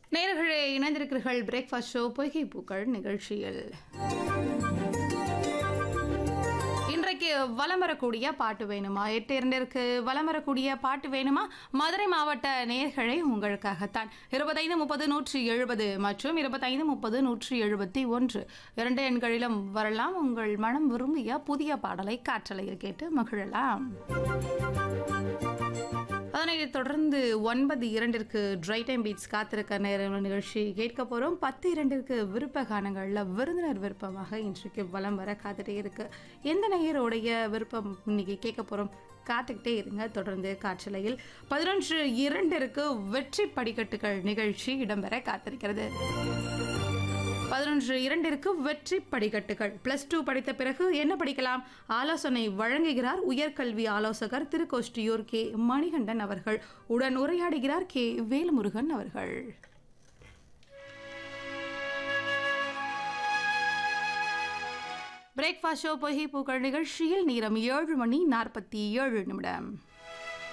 நேயர்களே இணைந்திருக்கிறீர்கள் breakfast show பொய்கை பூக்கள் நிகழ்ச்சியில் இன்றைக்கு வலம் வரக்கூடிய பாட்டு வேணுமா எட்டு இரண்டிற்கு வலம் வரக்கூடிய பாட்டு வேணுமா மதுரை மாவட்ட நேயர்களே உங்களுக்காகத்தான் இருபத்தைந்து முப்பது நூற்றி எழுபது மற்றும் இருபத்தைந்து முப்பது நூற்றி எழுபத்தி ஒன்று இரண்டு எண்களிலும் வரலாம் உங்கள் மனம் விரும்பிய புதிய பாடலை காற்றலையில் கேட்டு மகிழலாம் அதனைத் தொடர்ந்து ஒன்பது இரண்டிற்கு ட்ரை டைம் பீட்ஸ் காத்திருக்க நேரம் நிகழ்ச்சி கேட்க போகிறோம் பத்து இரண்டிற்கு விருப்ப கானங்களில் விருந்தினர் விருப்பமாக இன்றைக்கு வலம் வர காத்துட்டே இருக்கு எந்த நேயருடைய விருப்பம் இன்னைக்கு கேட்க போகிறோம் காத்துக்கிட்டே இருங்க தொடர்ந்து காற்றலையில் பதினொன்று இரண்டிற்கு வெற்றி படிக்கட்டுகள் நிகழ்ச்சி இடம்பெற காத்திருக்கிறது பதினொன்று இரண்டிற்கு வெற்றி படிக்கட்டுகள் பிளஸ் டூ படித்த பிறகு என்ன படிக்கலாம் ஆலோசனை வழங்குகிறார் உயர்கல்வி ஆலோசகர் திருக்கோஷ்டியூர் கே மணிகண்டன் அவர்கள் உடன் உரையாடுகிறார் கே வேலுமுருகன் அவர்கள் பிரேக்ஃபாஸ்ட் ஷோ பொய்கை பூக்கள் நிகழ்ச்சியில் நேரம் ஏழு மணி நாற்பத்தி ஏழு நிமிடம்